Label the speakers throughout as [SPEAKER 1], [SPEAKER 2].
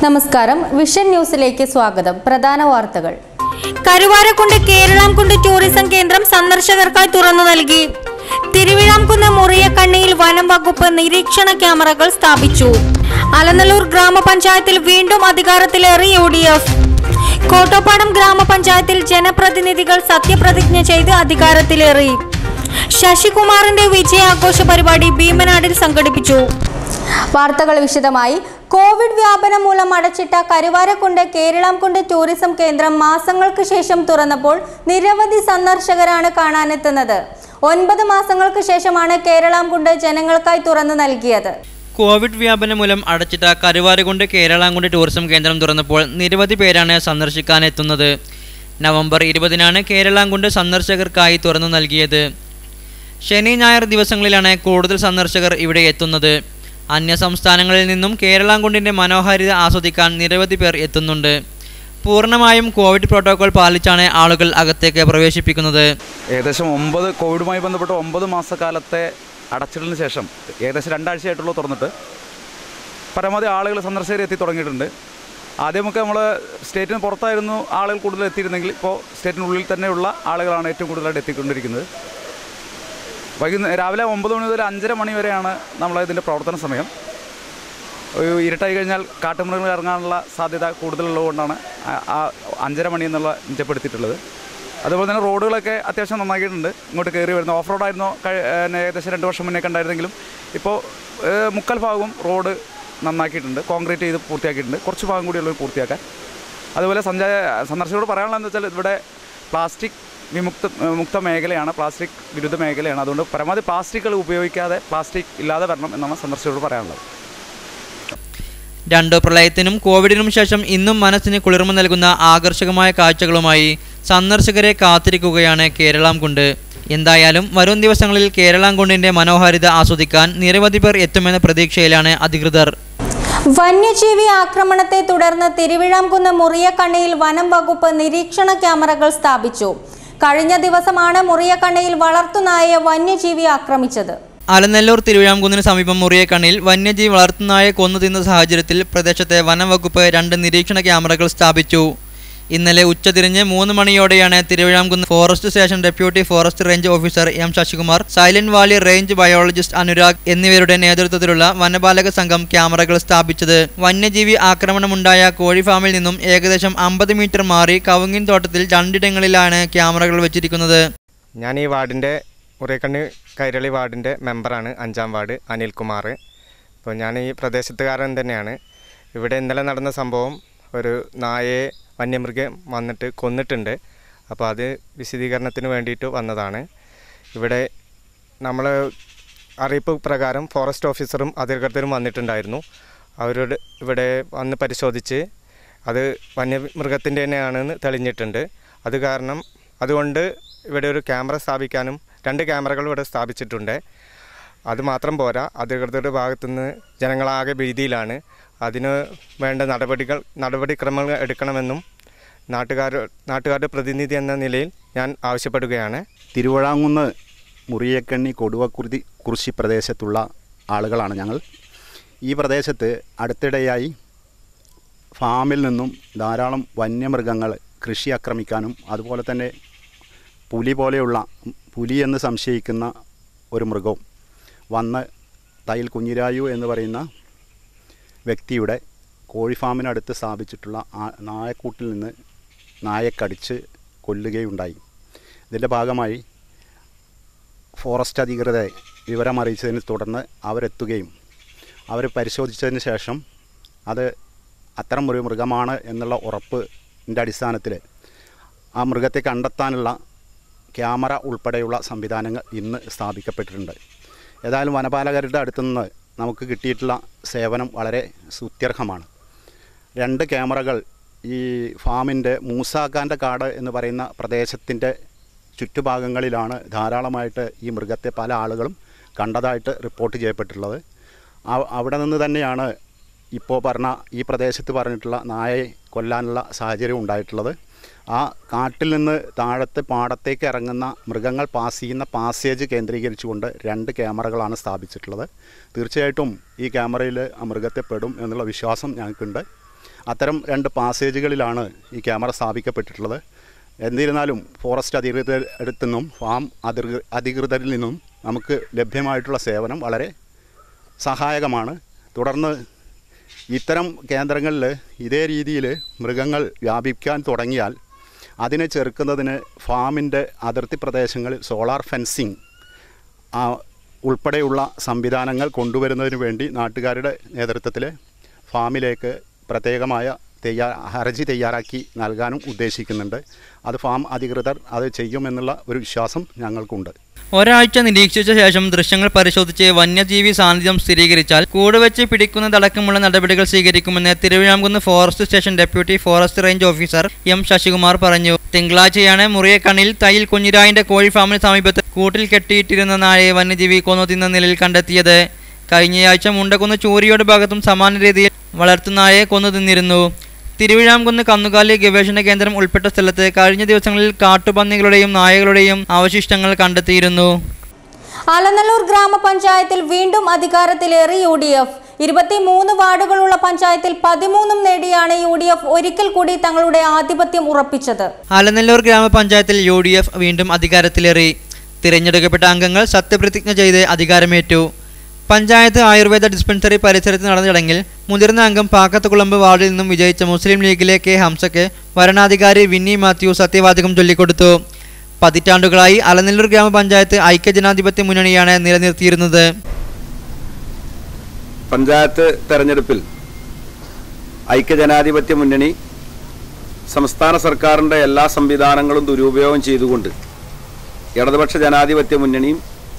[SPEAKER 1] നമസ്കാരം വിഷൻ ന്യൂസിലേക്ക് സ്വാഗതം പ്രധാന വാർത്തകൾ
[SPEAKER 2] കരുവാരക്കുണ്ട് കേരളാംകുണ്ട് ടൂറിസം കേന്ദ്രം സന്ദർശകർക്കായി തുറന്നു നൽകി തിരുവിഴാംകുന്ന് മുറിയക്കണ്ണിയിൽ വനം വകുപ്പ് നിരീക്ഷണ ക്യാമറകൾ സ്ഥാപിച്ചു അലനല്ലൂർ ഗ്രാമപഞ്ചായത്തിൽ വീണ്ടും അധികാരത്തിലേറി യു ഡി എഫ് കോട്ടോപ്പാടം ഗ്രാമപഞ്ചായത്തിൽ ജനപ്രതിനിധികൾ സത്യപ്രതിജ്ഞ ചെയ്ത് അധികാരത്തിലേറി ശശികുമാറിന്റെ വിജയാഘോഷ പരിപാടി ഭീമനാടിൽ സംഘടിപ്പിച്ചു
[SPEAKER 1] വാർത്തകൾ വിശദമായി കോവിഡ് വ്യാപനം മൂലം അടച്ചിട്ട കരുവാരക്കുണ്ട് കേരളംകുണ്ട് ടൂറിസം കേന്ദ്രം മാസങ്ങൾക്ക് ശേഷം തുറന്നപ്പോൾ നിരവധി സന്ദർശകരാണ് കാണാനെത്തുന്നത് ഒൻപത് മാസങ്ങൾക്ക് ശേഷമാണ് കേരളംകുണ്ട് ജനങ്ങൾക്കായി തുറന്നു നൽകിയത്
[SPEAKER 3] കോവിഡ് വ്യാപനം മൂലം അടച്ചിട്ട കരുവാരുകുണ്ട് കേരളാംകുണ്ട് ടൂറിസം കേന്ദ്രം തുറന്നപ്പോൾ നിരവധി പേരാണ് സന്ദർശിക്കാനെത്തുന്നത് നവംബർ ഇരുപതിനാണ് കേരളാംകുണ്ട് സന്ദർശകർക്കായി തുറന്നു നൽകിയത് ശനി ഞായർ ദിവസങ്ങളിലാണ് കൂടുതൽ സന്ദർശകർ ഇവിടെ എത്തുന്നത് അന്യ സംസ്ഥാനങ്ങളിൽ നിന്നും കേരളാംകുണ്ടിൻ്റെ മനോഹാരിത ആസ്വദിക്കാൻ നിരവധി പേർ എത്തുന്നുണ്ട് പൂർണ്ണമായും കോവിഡ് പ്രോട്ടോകോൾ പാലിച്ചാണ് ആളുകൾ അകത്തേക്ക് പ്രവേശിപ്പിക്കുന്നത്
[SPEAKER 4] ഏകദേശം ഒമ്പത് കോവിഡുമായി ബന്ധപ്പെട്ട് ഒമ്പത് മാസക്കാലത്തെ അടച്ചിടലിന് ശേഷം ഏകദേശം രണ്ടാഴ്ചയായിട്ടുള്ളൂ തുറന്നിട്ട് പരമാവധി ആളുകൾ സന്ദർശകർ എത്തി തുടങ്ങിയിട്ടുണ്ട് ആദ്യമൊക്കെ നമ്മൾ സ്റ്റേറ്റിന് പുറത്തായിരുന്നു ആളുകൾ കൂടുതൽ എത്തിയിരുന്നെങ്കിൽ ഇപ്പോൾ സ്റ്റേറ്റിനുള്ളിൽ തന്നെയുള്ള ആളുകളാണ് ഏറ്റവും കൂടുതലായിട്ട് എത്തിക്കൊണ്ടിരിക്കുന്നത് വൈകുന്നേരം രാവിലെ ഒമ്പത് മണി മുതൽ അഞ്ചര മണി വരെയാണ് നമ്മൾ ഇതിൻ്റെ പ്രവർത്തന സമയം ഒരു ഇരുട്ടായി കഴിഞ്ഞാൽ കാട്ടുമൃഗങ്ങൾ ഇറങ്ങാനുള്ള സാധ്യത കൂടുതലുള്ളതുകൊണ്ടാണ് ആ- ആ അഞ്ചര മണി എന്നുള്ള നിജപ്പെടുത്തിയിട്ടുള്ളത് അതുപോലെ തന്നെ റോഡുകളൊക്കെ അത്യാവശ്യം നന്നാക്കിയിട്ടുണ്ട് ഇങ്ങോട്ട് കയറി വരുന്ന ഓഫ് റോഡായിരുന്നു കഴി- ഏഹ് ഏകദേശം രണ്ട് വർഷം മുന്നേ കണ്ടായിരുന്നെങ്കിലും ഇപ്പോൾ ഏഹ് മുക്കാൽ ഭാഗവും റോഡ് നന്നാക്കിയിട്ടുണ്ട് കോൺക്രീറ്റ് ചെയ്ത് പൂർത്തിയാക്കിയിട്ടുണ്ട് കുറച്ച് ഭാഗം കൂടി ഉള്ളത് പൂർത്തിയാക്കാൻ അതുപോലെ സഞ്ചാര സന്ദർശകരോട് പറയാനുള്ളതെന്ന് വെച്ചാൽ ഇവിടെ പ്ലാസ്റ്റിക് വിമുക്ത ഏഹ് മുക്ത മേഖലയാണ് പ്ലാസ്റ്റിക് വിരുദ്ധ മേഖലയാണ് അതുകൊണ്ട് പരമാവധി പ്ലാസ്റ്റിക്കുകൾ ഉപയോഗിക്കാതെ പ്ലാസ്റ്റിക് ഇല്ലാതെ വരണം എന്നാണ് സന്ദർശകരോട് പറയാനുള്ളത്
[SPEAKER 3] രണ്ടു പ്രളയത്തിനും കോവിഡിനും ശേഷം ഇന്നും മനസ്സിന് കുളിർമ നൽകുന്ന ആകർഷകമായ കാഴ്ചകളുമായി സന്ദർശകരെ കാത്തിരിക്കുകയാണ് കേരളാംകുണ്ട് എന്തായാലും വരും ദിവസങ്ങളിൽ കേരളാംകുണ്ടിന്റെ മനോഹാരിത ആസ്വദിക്കാൻ നിരവധി പേർ എത്തുമെന്ന പ്രതീക്ഷയിലാണ് അധികൃതർ
[SPEAKER 1] വന്യജീവി ആക്രമണത്തെ തുടർന്ന് തിരുവിഴാംകുന്ന് മുറിയക്കണ്ണിയിൽ വനം വകുപ്പ് നിരീക്ഷണ ക്യാമറകൾ സ്ഥാപിച്ചു കഴിഞ്ഞ ദിവസമാണ് മുറിയക്കണ്ണിയിൽ വളർത്തുനായയെ വന്യജീവി ആക്രമിച്ചത്
[SPEAKER 3] അലനെല്ലൂർ തിരുവിഴാംകുന്നിന് സമീപം മുറിയക്കണ്ണിൽ വന്യജീവി വളർത്തുനായെ കൊന്നു തിന്ന സാഹചര്യത്തിൽ പ്രദേശത്തെ വനം വകുപ്പ് രണ്ട് നിരീക്ഷണ ക്യാമറകൾ സ്ഥാപിച്ചു ഇന്നലെ ഉച്ചതിരിഞ്ഞ് മൂന്ന് മണിയോടെയാണ് Thiruvizhamkunnu forest station deputy forest range officer M Sasikumar silent valley range biologist Anurag എന്നിവരുടെ നേതൃത്വത്തിലുള്ള വനപാലക സംഘം ക്യാമറകൾ സ്ഥാപിച്ചത് വന്യജീവി ആക്രമണമുണ്ടായ കോഴി ഫാമിൽ നിന്നും ഏകദേശം അമ്പത് മീറ്റർ മാറി കവുങ്ങിൻ തോട്ടത്തിൽ രണ്ടിടങ്ങളിലാണ് ക്യാമറകൾ വെച്ചിരിക്കുന്നത്
[SPEAKER 5] ഞാൻ ഈ വാർഡിൻ്റെ ഉറയക്കണ്ണി കൈരളി വാർഡിൻ്റെ മെമ്പറാണ് അഞ്ചാം വാർഡ് അനിൽകുമാർ അപ്പോൾ ഞാൻ ഈ പ്രദേശത്തുകാരൻ തന്നെയാണ് ഇവിടെ ഇന്നലെ നടന്ന സംഭവം ഒരു നായയെ വന്യമൃഗം വന്നിട്ട് കൊന്നിട്ടുണ്ട് അപ്പോൾ അത് വിശദീകരണത്തിന് വേണ്ടിയിട്ട് വന്നതാണ് ഇവിടെ നമ്മൾ അറിയിപ്പ് പ്രകാരം ഫോറസ്റ്റ് ഓഫീസറും അധികൃതരും വന്നിട്ടുണ്ടായിരുന്നു അവരോട് ഇവിടെ വന്ന് പരിശോധിച്ച് അത് വന്യമൃഗത്തിൻ്റെ തന്നെയാണെന്ന് തെളിഞ്ഞിട്ടുണ്ട് അത് കാരണം അതുകൊണ്ട് ഇവിടെ ഒരു ക്യാമറ സ്ഥാപിക്കാനും രണ്ട് ക്യാമറകൾ ഇവിടെ സ്ഥാപിച്ചിട്ടുണ്ട് അത് മാത്രം പോരാ അധികൃതരുടെ ഭാഗത്തുനിന്ന് ജനങ്ങളാകെ ഭീതിയിലാണ് അതിന് വേണ്ട നടപടികൾ നടപടിക്രമങ്ങൾ എടുക്കണമെന്നും നാട്ടുകാർ നാട്ടുകാരുടെ പ്രതിനിധി എന്ന നിലയിൽ ഞാൻ ആവശ്യപ്പെടുകയാണ്
[SPEAKER 6] തിരുവഴാങ്കുന്ന് മുറിയക്കണ്ണി കൊടുവക്കുരുതി കുറിശി പ്രദേശത്തുള്ള ആളുകളാണ് ഞങ്ങൾ ഈ പ്രദേശത്ത് അടുത്തിടെയായി ഫാമിൽ നിന്നും ധാരാളം വന്യമൃഗങ്ങൾ കൃഷി ആക്രമിക്കാനും അതുപോലെ തന്നെ പുലി പോലെയുള്ള പുലി എന്ന് സംശയിക്കുന്ന ഒരു മൃഗവും വന്ന് തയ്യൽ കുഞ്ഞിരായു എന്ന് പറയുന്ന വ്യക്തിയുടെ കോഴി ഫാമിനടുത്ത് സ്ഥാപിച്ചിട്ടുള്ള ആ നായക്കൂട്ടിൽ നിന്ന് നായക്കടിച്ച് കൊല്ലുകയുണ്ടായി ഇതിൻ്റെ ഭാഗമായി ഫോറസ്റ്റ് അധികൃതരെ വിവരമറിയിച്ചതിനെ തുടർന്ന് അവരെത്തുകയും അവർ പരിശോധിച്ചതിന് ശേഷം അത് അത്തരം ഒരു മൃഗമാണ് എന്നുള്ള ഉറപ്പിൻ്റെ അടിസ്ഥാനത്തിൽ ആ മൃഗത്തെ കണ്ടെത്താനുള്ള ക്യാമറ ഉൾപ്പെടെയുള്ള സംവിധാനങ്ങൾ ഇന്ന് സ്ഥാപിക്കപ്പെട്ടിട്ടുണ്ട് ഏതായാലും വനപാലകരുടെ അടുത്തുനിന്ന് നമുക്ക് കിട്ടിയിട്ടുള്ള സേവനം വളരെ സുത്യർഹമാണ് രണ്ട് ക്യാമറകൾ ഈ ഫാമിൻ്റെ മൂസാഖാൻ്റെ കാട് എന്ന് പറയുന്ന പ്രദേശത്തിൻ്റെ ചുറ്റുഭാഗങ്ങളിലാണ് ധാരാളമായിട്ട് ഈ മൃഗത്തെ പല ആളുകളും കണ്ടതായിട്ട് റിപ്പോർട്ട് ചെയ്യപ്പെട്ടിട്ടുള്ളത് ആ- അവിടെ നിന്ന് തന്നെയാണ് ഇപ്പോൾ പറഞ്ഞ ഈ പ്രദേശത്ത് പറഞ്ഞിട്ടുള്ള നായയെ കൊല്ലാനുള്ള സാഹചര്യം ഉണ്ടായിട്ടുള്ളത് ആ കാട്ടിൽ നിന്ന് താഴത്തെ പാടത്തേക്ക് ഇറങ്ങുന്ന മൃഗങ്ങൾ പാസ് ചെയ്യുന്ന പാസേജ് കേന്ദ്രീകരിച്ചുകൊണ്ട് രണ്ട് ക്യാമറകളാണ് സ്ഥാപിച്ചിട്ടുള്ളത് തീർച്ചയായിട്ടും ഈ ക്യാമറയിൽ ആ മൃഗത്തെ പെടും എന്നുള്ള വിശ്വാസം ഞങ്ങൾക്കുണ്ട് അത്തരം രണ്ട് പാസേജുകളിലാണ് ഈ ക്യാമറ സ്ഥാപിക്കപ്പെട്ടിട്ടുള്ളത് എന്നിരുന്നാലും ഫോറസ്റ്റ് അധികൃതർ അടുത്തു നിന്നും ഫാം അധികൃ അധികൃതരിൽ നിന്നും നമുക്ക് ലഭ്യമായിട്ടുള്ള സേവനം വളരെ സഹായകമാണ് തുടർന്ന് ഇത്തരം കേന്ദ്രങ്ങളിൽ ഇതേ രീതിയിൽ മൃഗങ്ങൾ വ്യാപിക്കാൻ തുടങ്ങിയാൽ അതിനെ ചെറുക്കുന്നതിന് ഫാമിൻ്റെ അതിർത്തി പ്രദേശങ്ങളിൽ സോളാർ ഫെൻസിങ് ആ, ഉൾപ്പെടെയുള്ള സംവിധാനങ്ങൾ കൊണ്ടുവരുന്നതിന് വേണ്ടി നാട്ടുകാരുടെ നേതൃത്വത്തിൽ ഫാമിലേക്ക് പ്രത്യേകമായ തയ്യാ ഹർജി തയ്യാറാക്കി നൽകാനും ഉദ്ദേശിക്കുന്നുണ്ട് അത് ഫാം അധികൃതർ അത് ചെയ്യുമെന്നുള്ള ഒരു വിശ്വാസം ഞങ്ങൾക്കുണ്ട്
[SPEAKER 3] ഒരാഴ്ച നിരീക്ഷിച്ച ശേഷം ദൃശ്യങ്ങൾ പരിശോധിച്ച് വന്യജീവി സാന്നിധ്യം സ്ഥിരീകരിച്ചാൽ കൂട് വെച്ച് പിടിക്കുന്നതടക്കമുള്ള നടപടികൾ സ്വീകരിക്കുമെന്ന് Thiruvizhamkunnu forest station deputy forest range officer M Sasikumar പറഞ്ഞു തിങ്കളാഴ്ചയാണ് മുറിയക്കണ്ണിൽ തയ്യിൽ കുഞ്ഞിരായിന്റെ കോഴി ഫാമിന് സമീപത്ത് കൂട്ടിൽ കെട്ടിയിട്ടിരുന്ന നായയെ വന്യജീവി കൊന്നു തിന്ന നിലയിൽ കണ്ടെത്തിയത് കഴിഞ്ഞയാഴ്ച മുണ്ടക്കുന്ന് ചൂരിയോട് ഭാഗത്തും സമാന രീതിയിൽ വളർത്തുനായയെ കൊന്നു തിന്നിരുന്നു തിരുവിഴാംകുന്ന് കന്നുകാലി ഗവേഷണ കേന്ദ്രം ഉൾപ്പെട്ട സ്ഥലത്ത് കഴിഞ്ഞ ദിവസങ്ങളിൽ കാട്ടുപന്നികളുടെയും നായകളുടെയും അവശിഷ്ടങ്ങൾ കണ്ടെത്തിയിരുന്നു
[SPEAKER 1] അലനല്ലൂർ ഗ്രാമപഞ്ചായത്തിൽ വീണ്ടും അധികാരത്തിലേറി യു ഡി എഫ് ഇരുപത്തിമൂന്ന് വാർഡുകളുള്ള പഞ്ചായത്തിൽ പതിമൂന്നും നേടിയാണ് യു ഡി എഫ് ഒരിക്കൽ കൂടി തങ്ങളുടെ ആധിപത്യം ഉറപ്പിച്ചത്
[SPEAKER 3] അലനല്ലൂർ ഗ്രാമപഞ്ചായത്തിൽ യു ഡി എഫ് വീണ്ടും അധികാരത്തിലേറി തിരഞ്ഞെടുക്കപ്പെട്ട അംഗങ്ങൾ സത്യപ്രതിജ്ഞ ചെയ്ത് അധികാരമേറ്റു പഞ്ചായത്ത് ആയുർവേദ ഡിസ്പെൻസറി പരിസരത്ത് നടന്ന ചടങ്ങിൽ മുതിർന്ന അംഗം പാക്കത്തുകുളമ്പ് വാർഡിൽ നിന്നും വിജയിച്ച മുസ്ലിം ലീഗിലെ കെ ഹംസയ്ക്ക് വരണാധികാരി വിന്നി മാത്യു സത്യവാചകം ചൊല്ലിക്കൊടുത്തു പതിറ്റാണ്ടുകളായി അലനല്ലൂർ ഗ്രാമപഞ്ചായത്ത് ഐക്യജനാധിപത്യ മുന്നണിയാണ് നിലനിർത്തിയിരുന്നത്
[SPEAKER 7] പഞ്ചായത്ത് തെരഞ്ഞെടുപ്പിൽ ഐക്യജനാധിപത്യ മുന്നണി സംസ്ഥാന സർക്കാരിൻ്റെ എല്ലാ സംവിധാനങ്ങളും ദുരുപയോഗം ചെയ്തുകൊണ്ട് ഇടതുപക്ഷ ജനാധിപത്യ മുന്നണിയും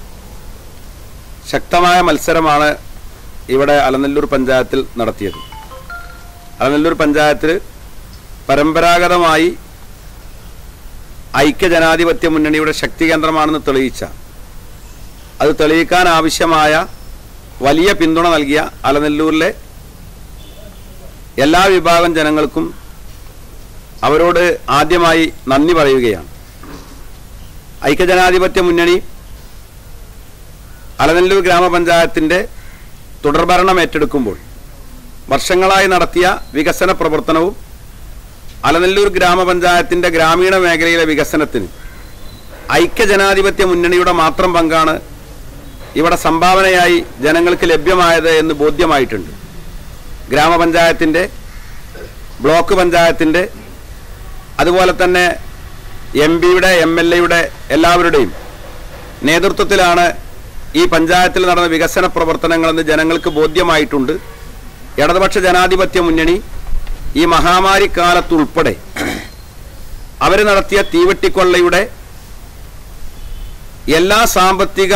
[SPEAKER 7] ശക്തമായ മത്സരമാണ് ഇവിടെ അലനല്ലൂർ പഞ്ചായത്തിൽ നടത്തിയത് അലനല്ലൂർ പഞ്ചായത്തിൽ പരമ്പരാഗതമായി ഐക്യജനാധിപത്യ മുന്നണിയുടെ ശക്തി കേന്ദ്രമാണെന്ന് തെളിയിച്ച അത് തെളിയിക്കാൻ ആവശ്യമായ വലിയ പിന്തുണ നൽകിയ അലനെല്ലൂരിലെ എല്ലാ വിഭാഗം ജനങ്ങൾക്കും അവരോട് ആദ്യമായി നന്ദി പറയുകയാണ് ഐക്യജനാധിപത്യ മുന്നണി അലനെല്ലൂർ ഗ്രാമപഞ്ചായത്തിൻ്റെ തുടർഭരണം ഏറ്റെടുക്കുമ്പോൾ വർഷങ്ങളായി നടത്തിയ വികസന പ്രവർത്തനവും അലനെല്ലൂർ ഗ്രാമപഞ്ചായത്തിൻ്റെ ഗ്രാമീണ മേഖലയിലെ വികസനത്തിന് ഐക്യജനാധിപത്യ മുന്നണിയുടെ മാത്രം പങ്കാണ് ഇവിടെ സംഭാവനയായി ജനങ്ങൾക്ക് ലഭ്യമായത് എന്ന് ബോധ്യമായിട്ടുണ്ട് ഗ്രാമപഞ്ചായത്തിൻ്റെ ബ്ലോക്ക് പഞ്ചായത്തിൻ്റെ അതുപോലെ തന്നെ എം പിയുടെ എം എൽ എയുടെ എല്ലാവരുടെയും നേതൃത്വത്തിലാണ് ഈ പഞ്ചായത്തിൽ നടന്ന വികസന പ്രവർത്തനങ്ങളെന്ന് ജനങ്ങൾക്ക് ബോധ്യമായിട്ടുണ്ട് ഇടതുപക്ഷ ജനാധിപത്യ മുന്നണി ഈ മഹാമാരി കാലത്തുൾപ്പെടെ അവർ നടത്തിയ തീവെട്ടിക്കൊള്ളയുടെ എല്ലാ സാമ്പത്തിക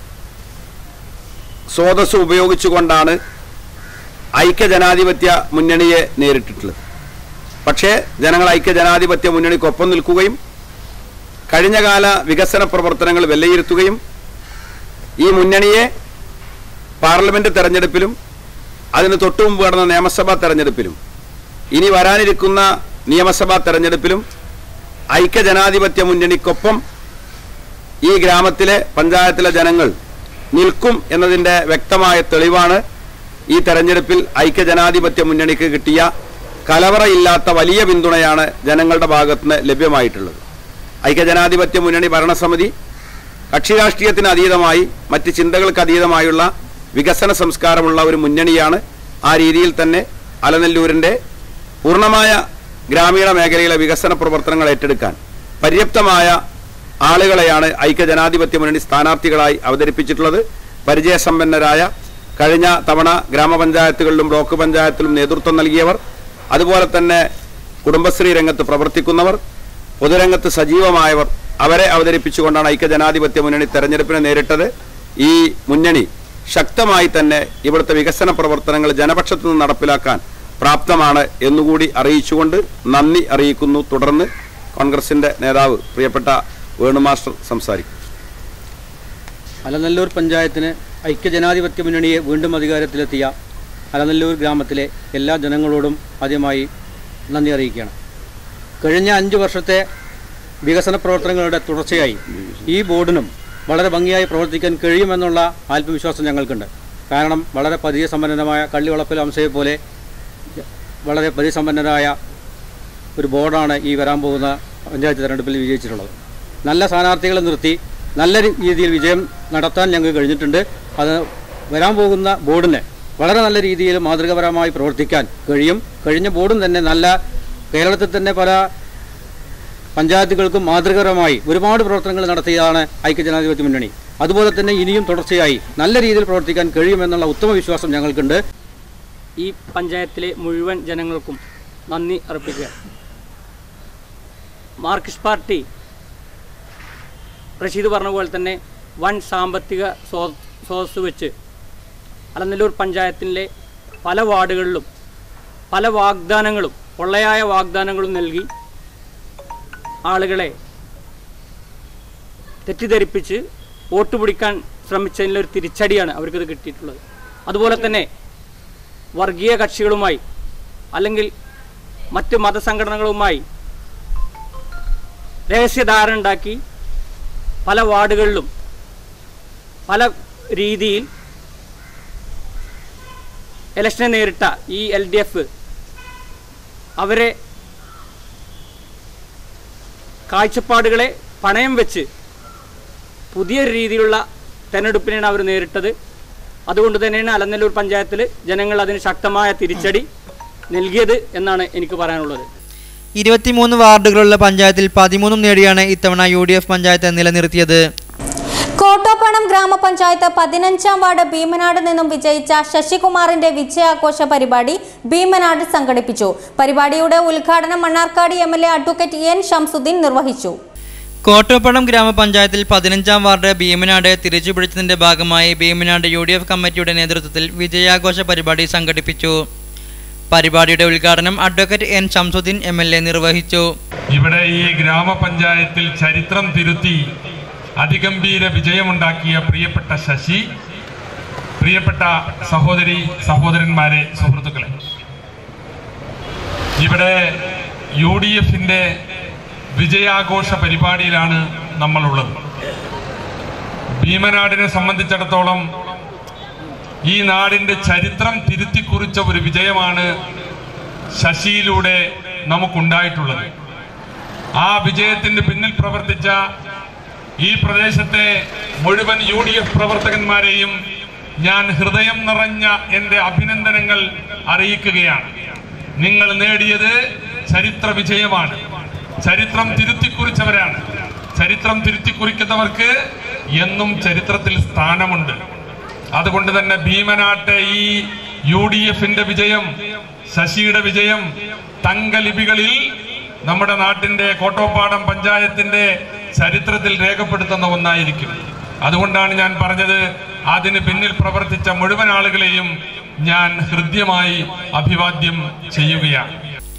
[SPEAKER 7] സ്രോതസ്സും ഉപയോഗിച്ചുകൊണ്ടാണ് ഐക്യജനാധിപത്യ മുന്നണിയെ നേരിട്ടിട്ടുള്ളത് പക്ഷേ ജനങ്ങൾ ഐക്യജനാധിപത്യ മുന്നണിക്കൊപ്പം നിൽക്കുകയും കഴിഞ്ഞകാല വികസന പ്രവർത്തനങ്ങൾ വിലയിരുത്തുകയും ഈ മുന്നണിയെ പാർലമെന്റ് തെരഞ്ഞെടുപ്പിലും അതിന് തൊട്ടു മുമ്പ് നടന്ന നിയമസഭാ തെരഞ്ഞെടുപ്പിലും ഇനി വരാനിരിക്കുന്ന നിയമസഭാ തെരഞ്ഞെടുപ്പിലും ഐക്യജനാധിപത്യ മുന്നണിക്കൊപ്പം ഈ ഗ്രാമത്തിലെ പഞ്ചായത്തിലെ ജനങ്ങൾ നിൽക്കും എന്നതിൻ്റെ വ്യക്തമായ തെളിവാണ് ഈ തെരഞ്ഞെടുപ്പിൽ ഐക്യജനാധിപത്യ മുന്നണിക്ക് കിട്ടിയ കലവറയില്ലാത്ത വലിയ പിന്തുണയാണ് ജനങ്ങളുടെ ഭാഗത്തുനിന്ന് ലഭ്യമായിട്ടുള്ളത് ഐക്യജനാധിപത്യ മുന്നണി ഭരണസമിതി കക്ഷി രാഷ്ട്രീയത്തിന് അതീതമായി മറ്റ് ചിന്തകൾക്ക് അതീതമായുള്ള വികസന സംസ്കാരമുള്ള ഒരു മുന്നണിയാണ് ആ രീതിയിൽ തന്നെ അലനെല്ലൂരിൻ്റെ പൂർണ്ണമായ ഗ്രാമീണ മേഖലയിലെ വികസന പ്രവർത്തനങ്ങൾ ഏറ്റെടുക്കാൻ പര്യാപ്തമായ ആളുകളെയാണ് ഐക്യജനാധിപത്യ മുന്നണി സ്ഥാനാർത്ഥികളായി അവതരിപ്പിച്ചിട്ടുള്ളത് പരിചയസമ്പന്നരായ കഴിഞ്ഞ തവണ ഗ്രാമപഞ്ചായത്തുകളിലും ബ്ലോക്ക് പഞ്ചായത്തിലും നേതൃത്വം നൽകിയവർ അതുപോലെ തന്നെ കുടുംബശ്രീ രംഗത്ത് പ്രവർത്തിക്കുന്നവർ പൊതുരംഗത്ത് സജീവമായവർ അവരെ അവതരിപ്പിച്ചുകൊണ്ടാണ് ഐക്യജനാധിപത്യ മുന്നണി തെരഞ്ഞെടുപ്പിനെ നേരിട്ടത് ഈ മുന്നണി ശക്തമായി തന്നെ ഇവിടുത്തെ വികസന പ്രവർത്തനങ്ങൾ ജനപക്ഷത്തു നിന്ന് നടപ്പിലാക്കാൻ പ്രാപ്തമാണ് എന്നുകൂടി അറിയിച്ചുകൊണ്ട് നന്ദി അറിയിക്കുന്നു തുടർന്ന് കോൺഗ്രസിന്റെ നേതാവ് പ്രിയപ്പെട്ട വേണുമാസ്റ്റർ സംസാരിക്കും
[SPEAKER 8] അലനല്ലൂർ പഞ്ചായത്തിന് ഐക്യജനാധിപത്യ മുന്നണിയെ വീണ്ടും അധികാരത്തിലെത്തിയ അലനല്ലൂർ ഗ്രാമത്തിലെ എല്ലാ ജനങ്ങളോടും ആദ്യമായി നന്ദി അറിയിക്കുകയാണ് കഴിഞ്ഞ അഞ്ച് വർഷത്തെ വികസന പ്രവർത്തനങ്ങളുടെ തുടർച്ചയായി ഈ ബോർഡിനും വളരെ ഭംഗിയായി പ്രവർത്തിക്കാൻ കഴിയുമെന്നുള്ള ആത്മവിശ്വാസം ഞങ്ങൾക്കുണ്ട് കാരണം വളരെ പതിയെ സമ്പന്നമായ കള്ളിവളപ്പിൽ അംശയെ പോലെ വളരെ പരിസമ്പന്നരായ ഒരു ബോർഡാണ് ഈ വരാൻ പോകുന്ന പഞ്ചായത്ത് തെരഞ്ഞെടുപ്പിൽ വിജയിച്ചിട്ടുള്ളത് നല്ല സ്ഥാനാർത്ഥികളെ നിർത്തി നല്ല രീതിയിൽ വിജയം നടത്താൻ ഞങ്ങൾക്ക് കഴിഞ്ഞിട്ടുണ്ട് അത് വരാൻ പോകുന്ന ബോർഡിന് വളരെ നല്ല രീതിയിൽ മാതൃകാപരമായി പ്രവർത്തിക്കാൻ കഴിയും കഴിഞ്ഞ ബോർഡും തന്നെ നല്ല കേരളത്തിൽ തന്നെ പല പഞ്ചായത്തുകൾക്കും മാതൃകപരമായി ഒരുപാട് പ്രവർത്തനങ്ങൾ നടത്തിയതാണ് ഐക്യജനാധിപത്യ മുന്നണി അതുപോലെ തന്നെ ഇനിയും തുടർച്ചയായി നല്ല രീതിയിൽ പ്രവർത്തിക്കാൻ കഴിയുമെന്നുള്ള ഉത്തമ വിശ്വാസം ഞങ്ങൾക്കുണ്ട്
[SPEAKER 9] ഈ പഞ്ചായത്തിലെ മുഴുവൻ ജനങ്ങൾക്കും നന്ദി അർപ്പിക്കുക മാർക്സിസ്റ്റ് പാർട്ടി റഷീദ് പറഞ്ഞ പോലെ തന്നെ വൻ സാമ്പത്തിക സ്രോ സ്രോതസ് വെച്ച് അലനല്ലൂർ പഞ്ചായത്തിലെ പല വാർഡുകളിലും പല വാഗ്ദാനങ്ങളും പൊള്ളയായ വാഗ്ദാനങ്ങളും നൽകി ആളുകളെ തെറ്റിദ്ധരിപ്പിച്ച് വോട്ട് പിടിക്കാൻ ശ്രമിച്ചതിലൊരു തിരിച്ചടിയാണ് അവർക്കിത് കിട്ടിയിട്ടുള്ളത് അതുപോലെ തന്നെ വർഗീയ കക്ഷികളുമായി അല്ലെങ്കിൽ മറ്റ് മതസംഘടനകളുമായി രഹസ്യധാരണ ഉണ്ടാക്കി പല വാർഡുകളിലും പല രീതിയിൽ ഇലക്ഷനെ നേരിട്ട ഈ എൽ ഡി എഫ് അവരെ കാഴ്ചപ്പാടുകളെ പണയം വെച്ച് പുതിയ രീതിയിലുള്ള തെരഞ്ഞെടുപ്പിനെയാണ് അവർ നേരിട്ടത് അതുകൊണ്ട് തന്നെയാണ് അലനല്ലൂർ പഞ്ചായത്തിൽ ജനങ്ങൾ അതിന് ശക്തമായ തിരിച്ചടി നൽകിയത് എന്നാണ് എനിക്ക് പറയാനുള്ളത്
[SPEAKER 3] ഇരുപത്തിമൂന്ന് വാർഡുകളുള്ള പഞ്ചായത്തിൽ പതിമൂന്നും നേടിയാണ് ഇത്തവണ യു ഡി എഫ് പഞ്ചായത്ത് നിലനിർത്തിയത്
[SPEAKER 1] കോട്ടോപ്പണം ഗ്രാമപഞ്ചായത്ത് പതിനഞ്ചാം വാർഡ് ഭീമനാട് നിന്നും വിജയിച്ച ശശികുമാറിന്റെ വിജയാഘോഷ പരിപാടി ഭീമനാട് സംഘടിപ്പിച്ചു പരിപാടിയുടെ ഉദ്ഘാടനം Mannarkkad M L A advocate N Shamsudheen നിർവഹിച്ചു
[SPEAKER 3] കോട്ടോപ്പടം ഗ്രാമപഞ്ചായത്തിൽ പതിനഞ്ചാം വാർഡ് ഭീമനാട് തിരിച്ചുപിടിച്ചതിന്റെ ഭാഗമായി ഭീമനാട് യു ഡി എഫ് കമ്മിറ്റിയുടെ നേതൃത്വത്തിൽ വിജയാഘോഷ പരിപാടി സംഘടിപ്പിച്ചു പരിപാടിയുടെ ഉദ്ഘാടനം advocate N Shamsudheen M L A നിർവഹിച്ചു
[SPEAKER 10] ഇവിടെ ഈ ഗ്രാമപഞ്ചായത്തിൽ ചരിത്രം തിരുത്തി അതിഗംഭീര വിജയമുണ്ടാക്കിയ പ്രിയപ്പെട്ട ശശി പ്രിയപ്പെട്ട സഹോദരി സഹോദരന്മാരെ സുഹൃത്തുക്കളെ ഇവിടെ യു ഡി എഫിന്റെ വിജയാഘോഷ പരിപാടിയിലാണ് നമ്മളുള്ളത് ഭീമനാടിനെ സംബന്ധിച്ചിടത്തോളം ഈ നാടിന്റെ ചരിത്രം തിരുത്തി കുറിച്ച ഒരു വിജയമാണ് ശശിയിലൂടെ നമുക്കുണ്ടായിട്ടുള്ളത് ആ വിജയത്തിന്റെ പിന്നിൽ പ്രവർത്തിച്ച ഈ പ്രദേശത്തെ മുഴുവൻ യു ഡി എഫ് പ്രവർത്തകന്മാരെയും ഞാൻ ഹൃദയം നിറഞ്ഞ എൻ്റെ അഭിനന്ദനങ്ങൾ അറിയിക്കുകയാണ് നിങ്ങൾ നേടിയത് ചരിത്ര വിജയമാണ് ചരിത്രം തിരുത്തിക്കുറിച്ചവരാണ് ചരിത്രം തിരുത്തിക്കുറിക്കുന്നവർക്ക് എന്നും ചരിത്രത്തിൽ സ്ഥാനമുണ്ട് അതുകൊണ്ട് തന്നെ ഭീമനാട്ടെ ഈ യു ഡി എഫിന്റെ വിജയം ശശിയുടെ വിജയം തങ്കലിപികളിൽ നമ്മുടെ നാട്ടിന്റെ കോട്ടോപ്പാടം പഞ്ചായത്തിന്റെ ചരിത്രത്തിൽ രേഖപ്പെടുത്തുന്ന ഒന്നായിരിക്കും അതുകൊണ്ടാണ് ഞാൻ പറഞ്ഞത് അതിന് പിന്നിൽ പ്രവർത്തിച്ച മുഴുവൻ ആളുകളെയും ഞാൻ ഹൃദ്യമായി അഭിവാദ്യം ചെയ്യുകയാണ്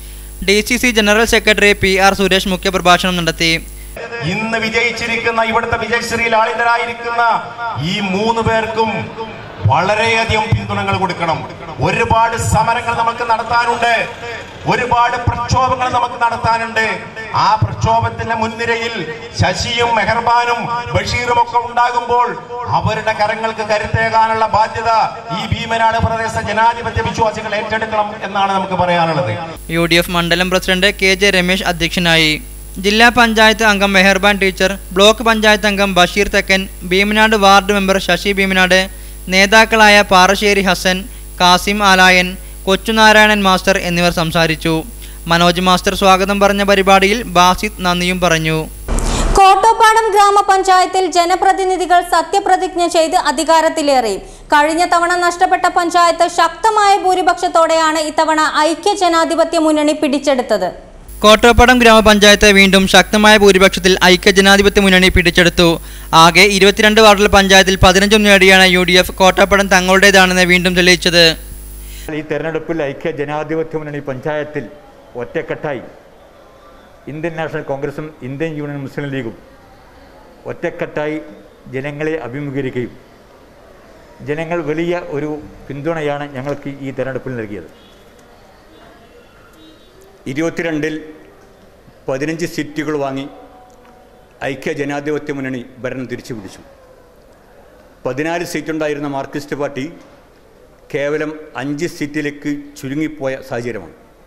[SPEAKER 3] D C C general secretary P R Suresh മുഖ്യപ്രഭാഷണം നടത്തി
[SPEAKER 11] ഇന്ന് വിജയിച്ചിരിക്കുന്ന ഇവിടുത്തെ വിജയശ്രീയിൽ ആളിതരായിരിക്കുന്ന ഈ മൂന്ന് പേർക്കും വളരെയധികം പിന്തുണകൾ കൊടുക്കണം ഒരുപാട് സമരങ്ങൾ നമുക്ക് നടത്താനുണ്ട് ഒരുപാട് പ്രക്ഷോഭങ്ങൾ നമുക്ക് നടത്താനുണ്ട് ആ പ്രക്ഷോഭത്തിന്റെ മുൻനിരയിൽ ശശിയും മെഹർബാനും ബഷീറും ഒക്കെ ഉണ്ടാകുമ്പോൾ അവരുടെ കരങ്ങൾക്ക് കരുത്തേകാനുള്ള ബാധ്യത ഈ ഭീമനാട് പ്രദേശ ജനാധിപത്യ വിശ്വാസികൾ ഏറ്റെടുക്കണം എന്നാണ് നമുക്ക് പറയാനുള്ളത്
[SPEAKER 3] യു ഡി എഫ് മണ്ഡലം പ്രസിഡന്റ് കെ ജെ രമേശ് അധ്യക്ഷനായി ജില്ലാ പഞ്ചായത്ത് അംഗം മെഹർബാൻ ടീച്ചർ ബ്ലോക്ക് പഞ്ചായത്ത് അംഗം ബഷീർ തെക്കൻ ഭീമനാട് വാർഡ് മെമ്പർ ശശി ഭീമനാട് നേതാക്കളായ പാറശ്ശേരി ഹസൻ കാസിം ആലായൻ കൊച്ചുനാരായണൻ മാസ്റ്റർ എന്നിവർ സംസാരിച്ചു മനോജ് മാസ്റ്റർ സ്വാഗതം പറഞ്ഞ പരിപാടിയിൽ ബാസിത് നന്ദിയും പറഞ്ഞു
[SPEAKER 1] കോട്ടോപ്പാടം ഗ്രാമപഞ്ചായത്തിൽ ജനപ്രതിനിധികൾ സത്യപ്രതിജ്ഞ ചെയ്ത് അധികാരത്തിലേറി കഴിഞ്ഞ തവണ നഷ്ടപ്പെട്ട പഞ്ചായത്ത് ശക്തമായ ഭൂരിപക്ഷത്തോടെയാണ് ഇത്തവണ ഐക്യ ജനാധിപത്യ മുന്നണി പിടിച്ചെടുത്തത്
[SPEAKER 3] കോട്ടോപ്പടം ഗ്രാമപഞ്ചായത്ത് വീണ്ടും ശക്തമായ ഭൂരിപക്ഷത്തിൽ ഐക്യജനാധിപത്യ മുന്നണി പിടിച്ചെടുത്തു ആകെ ഇരുപത്തിരണ്ട് വാർഡിൽ പഞ്ചായത്തിൽ പതിനഞ്ചും നേടിയാണ് യു ഡി എഫ് കോട്ടോപ്പടം തങ്ങളുടേതാണെന്ന് വീണ്ടും തെളിയിച്ചത്
[SPEAKER 12] ഈ തെരഞ്ഞെടുപ്പിൽ ഐക്യ ജനാധിപത്യ മുന്നണി പഞ്ചായത്തിൽ ഒറ്റക്കെട്ടായി ഇന്ത്യൻ നാഷണൽ കോൺഗ്രസും ഇന്ത്യൻ യൂണിയൻ മുസ്ലിം ലീഗും ഒറ്റക്കെട്ടായി ജനങ്ങളെ അഭിമുഖീകരിക്കുകയും ജനങ്ങൾ വലിയ ഒരു പിന്തുണയാണ് ഞങ്ങൾക്ക് ഈ തെരഞ്ഞെടുപ്പിൽ നൽകിയത്
[SPEAKER 13] ഇരുപത്തിരണ്ടിൽ പതിനഞ്ച് സീറ്റുകൾ വാങ്ങി ഐക്യ ജനാധിപത്യ മുന്നണി ഭരണം തിരിച്ചു പിടിച്ചു പതിനാല് സീറ്റുണ്ടായിരുന്ന മാർക്സിസ്റ്റ് പാർട്ടി കേവലം അഞ്ച് സീറ്റിലേക്ക് ചുരുങ്ങിപ്പോയ സാഹചര്യമാണ്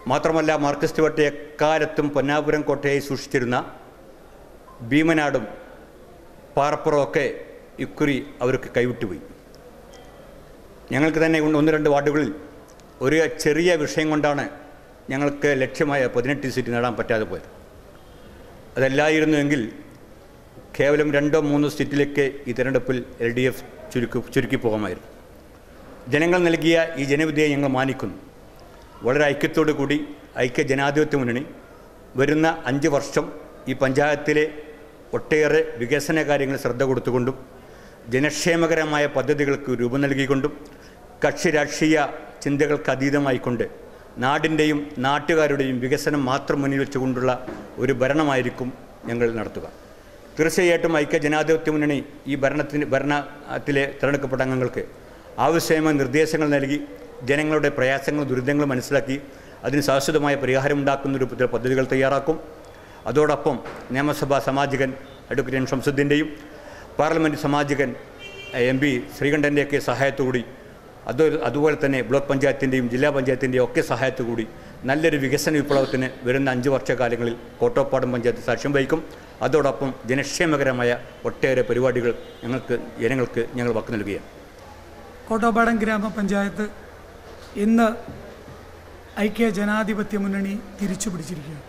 [SPEAKER 13] മാത്രമല്ല മാർക്സിസ്റ്റ് പാർട്ടി എക്കാലത്തും പൊന്നാപുരം കോട്ടയായി സൂക്ഷിച്ചിരുന്ന ഭീമനാടും പാറപ്പുറവും ഒക്കെ ഇക്കുറി അവർക്ക് കൈവിട്ടുപോയി ഞങ്ങൾക്ക് തന്നെ ഉണ്ട് ഒന്ന് രണ്ട് വാർഡുകളിൽ ഒരു ചെറിയ വിഷയം കൊണ്ടാണ് ഞങ്ങൾക്ക് ലക്ഷ്യമായ പതിനെട്ട് സീറ്റ് നേടാൻ പറ്റാതെ പോയത് അതല്ലായിരുന്നുവെങ്കിൽ കേവലം രണ്ടോ മൂന്നോ സീറ്റിലേക്ക് ഈ തെരഞ്ഞെടുപ്പിൽ എൽ ഡി എഫ് ചുരുക്കി ചുരുക്കി പോകാമായിരുന്നു ജനങ്ങൾ നൽകിയ ഈ ജനവിധിയെ ഞങ്ങൾ മാനിക്കുന്നു വളരെ ഐക്യത്തോടു കൂടി ഐക്യ ജനാധിപത്യ മുന്നണി വരുന്ന അഞ്ച് വർഷം ഈ പഞ്ചായത്തിലെ ഒട്ടേറെ വികസന കാര്യങ്ങൾ ശ്രദ്ധ കൊടുത്തുകൊണ്ടും ജനക്ഷേമകരമായ പദ്ധതികൾക്ക് രൂപം നൽകിക്കൊണ്ടും കക്ഷി രാഷ്ട്രീയ ചിന്തകൾക്ക് അതീതമായിക്കൊണ്ട് നാടിൻ്റെയും നാട്ടുകാരുടെയും വികസനം മാത്രം മുന്നിൽ വെച്ചുകൊണ്ടുള്ള ഒരു ഭരണമായിരിക്കും ഞങ്ങൾ നടത്തുക തീർച്ചയായിട്ടും ഐക്യ ജനാധിപത്യ മുന്നണി ഈ ഭരണത്തിന് ഭരണത്തിലെ തിരഞ്ഞെടുക്കപ്പെട്ട അംഗങ്ങൾക്ക് ആവശ്യമായ നിർദ്ദേശങ്ങൾ നൽകി ജനങ്ങളുടെ പ്രയാസങ്ങൾ ദുരിതങ്ങൾ മനസ്സിലാക്കി അതിന് ശാശ്വതമായ പരിഹാരമുണ്ടാക്കുന്ന രൂപത്തിൽ പദ്ധതികൾ തയ്യാറാക്കും അതോടൊപ്പം നിയമസഭാ സാമാജികൻ അഡ്വക്കേറ്റ് എൻ ഷംസുദ്ദീൻ്റെയും പാർലമെൻറ്റ് സാമാജികൻ എം പി ശ്രീകണ്ഠൻ്റെയൊക്കെ സഹായത്തോടുകൂടി അത് അതുപോലെ തന്നെ ബ്ലോക്ക് പഞ്ചായത്തിൻ്റെയും ജില്ലാ പഞ്ചായത്തിൻ്റെയും ഒക്കെ സഹായത്തോടുകൂടി നല്ലൊരു വികസന വിപ്ലവത്തിന് വരുന്ന അഞ്ച് വർഷക്കാലങ്ങളിൽ കോട്ടോപ്പാടം പഞ്ചായത്ത് സാക്ഷ്യം വഹിക്കും അതോടൊപ്പം ജനക്ഷേമകരമായ ഒട്ടേറെ പരിപാടികൾ ഞങ്ങൾക്ക് ജനങ്ങൾക്ക് ഞങ്ങൾ വാക്ക് നൽകുകയാണ്
[SPEAKER 14] കോട്ടോപ്പാടം ഗ്രാമപഞ്ചായത്ത് ഇന്ന് ഐക്യ ജനാധിപത്യ മുന്നണി തിരിച്ചു പിടിച്ചിരിക്കുകയാണ്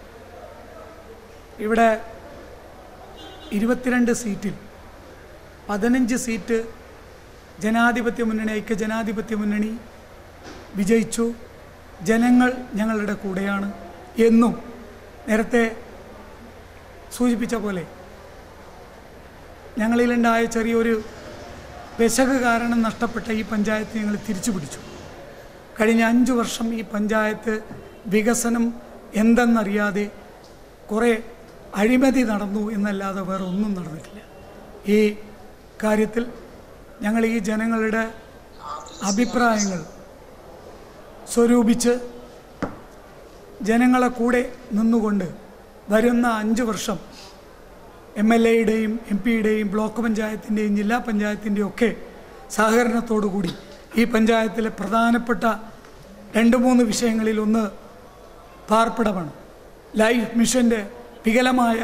[SPEAKER 14] ഇവിടെ ഇരുപത്തിരണ്ട് സീറ്റിൽ പതിനഞ്ച് സീറ്റ് ജനാധിപത്യ മുന്നണി ഐക്യ ജനാധിപത്യ മുന്നണി വിജയിച്ചു ജനങ്ങൾ ഞങ്ങളുടെ കൂടെയാണ് എന്നും നേരത്തെ സൂചിപ്പിച്ച പോലെ ഞങ്ങളിലുണ്ടായ ചെറിയൊരു പെശക് കാരണം നഷ്ടപ്പെട്ട ഈ പഞ്ചായത്ത് ഞങ്ങൾ തിരിച്ചു പിടിച്ചു കഴിഞ്ഞ അഞ്ച് വർഷം ഈ പഞ്ചായത്ത് വികസനം എന്തെന്നറിയാതെ കുറേ അഴിമതി നടന്നു എന്നല്ലാതെ വേറെ ഒന്നും നടന്നിട്ടില്ല ഈ കാര്യത്തിൽ ഞങ്ങൾ ഈ ജനങ്ങളുടെ അഭിപ്രായങ്ങൾ സ്വരൂപിച്ച് ജനങ്ങളെ കൂടെ നിന്നുകൊണ്ട് വരുന്ന അഞ്ച് വർഷം എം എൽ എയുടെയും എം പിയുടെയും ബ്ലോക്ക് പഞ്ചായത്തിൻ്റെയും ജില്ലാ പഞ്ചായത്തിൻ്റെയും ഒക്കെ സഹകരണത്തോടു കൂടി ഈ പഞ്ചായത്തിലെ പ്രധാനപ്പെട്ട രണ്ട് മൂന്ന് വിഷയങ്ങളിൽ ഒന്ന് പാർപ്പിടമാണ് ലൈഫ് മിഷൻ്റെ വികലമായ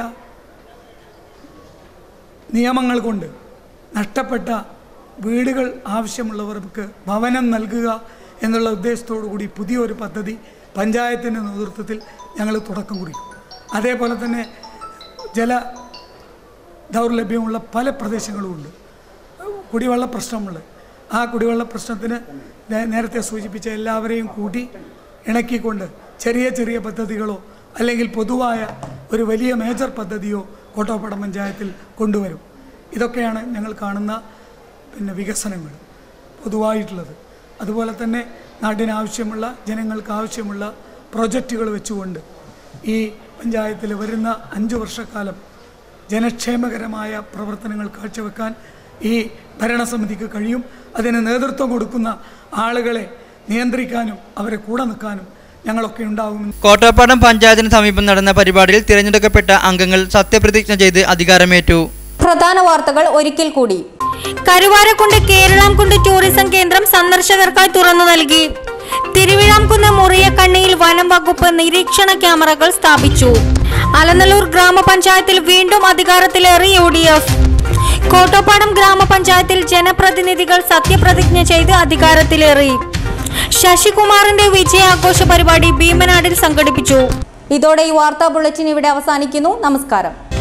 [SPEAKER 14] നിയമങ്ങൾ കൊണ്ട് നഷ്ടപ്പെട്ട വീടുകൾ ആവശ്യമുള്ളവർക്ക് ഭവനം നൽകുക എന്നുള്ള ഉദ്ദേശത്തോടു കൂടി പുതിയൊരു പദ്ധതി പഞ്ചായത്തിൻ്റെ നേതൃത്വത്തിൽ ഞങ്ങൾ തുടക്കം കുറിക്കും അതേപോലെ തന്നെ ജല ദൗർലഭ്യമുള്ള പല പ്രദേശങ്ങളുമുണ്ട് കുടിവെള്ള പ്രശ്നമുണ്ട് ആ കുടിവെള്ള പ്രശ്നത്തിന് നേ- നേരത്തെ സൂചിപ്പിച്ച എല്ലാവരെയും കൂട്ടി ഇണക്കിക്കൊണ്ട് ചെറിയ ചെറിയ പദ്ധതികളോ അല്ലെങ്കിൽ പൊതുവായ ഒരു വലിയ മേജർ പദ്ധതിയോ കോട്ടോപ്പടം പഞ്ചായത്തിൽ കൊണ്ടുവരും ഇതൊക്കെയാണ് ഞങ്ങൾ കാണുന്ന പിന്നെ വികസനങ്ങൾ പൊതുവായിട്ടുള്ളത് അതുപോലെ തന്നെ നാടിനാവശ്യമുള്ള ജനങ്ങൾക്ക് ആവശ്യമുള്ള പ്രൊജക്റ്റുകൾ വെച്ചുകൊണ്ട് ഈ പഞ്ചായത്തിൽ വരുന്ന അഞ്ച് വർഷക്കാലം ജനക്ഷേമകരമായ പ്രവർത്തനങ്ങൾ കാഴ്ചവെക്കാൻ ഈ ഭരണസമിതിക്ക് കഴിയും അതിന് നേതൃത്വം കൊടുക്കുന്ന ആളുകളെ നിയന്ത്രിക്കാനും അവരെ കൂടെ നിൽക്കാനും ഞങ്ങളൊക്കെ ഉണ്ടാകുമെന്ന്
[SPEAKER 3] കോട്ടപ്പാടം പഞ്ചായത്തിന് സമീപം നടന്ന പരിപാടിയിൽ തിരഞ്ഞെടുക്കപ്പെട്ട അംഗങ്ങൾ സത്യപ്രതിജ്ഞ ചെയ്ത് അധികാരമേറ്റു
[SPEAKER 1] പ്രധാന വാർത്തകൾ ഒരിക്കൽ കൂടി
[SPEAKER 2] കരുവാരക്കുണ്ട് കേരളാംകുണ്ട് ടൂറിസം കേന്ദ്രം സന്ദർശകർക്കായി തുറന്നു നൽകി തിരുവിഴാംകുന്ന് മുറിയക്കണ്ണിയിൽ വനം വകുപ്പ് നിരീക്ഷണ ക്യാമറകൾ സ്ഥാപിച്ചു അലനല്ലൂർ ഗ്രാമപഞ്ചായത്തിൽ വീണ്ടും അധികാരത്തിലേറി യു ഡി എഫ് കോട്ടപ്പാടം ഗ്രാമപഞ്ചായത്തിൽ ജനപ്രതിനിധികൾ സത്യപ്രതിജ്ഞ ചെയ്ത് അധികാരത്തിലേറി ശശികുമാറിന്റെ വിജയാഘോഷ പരിപാടി ഭീമനാടിൽ സംഘടിപ്പിച്ചു
[SPEAKER 1] ഇതോടെ ഈ വാർത്താ ബുള്ളറ്റിൻ ഇവിടെ അവസാനിക്കുന്നു നമസ്കാരം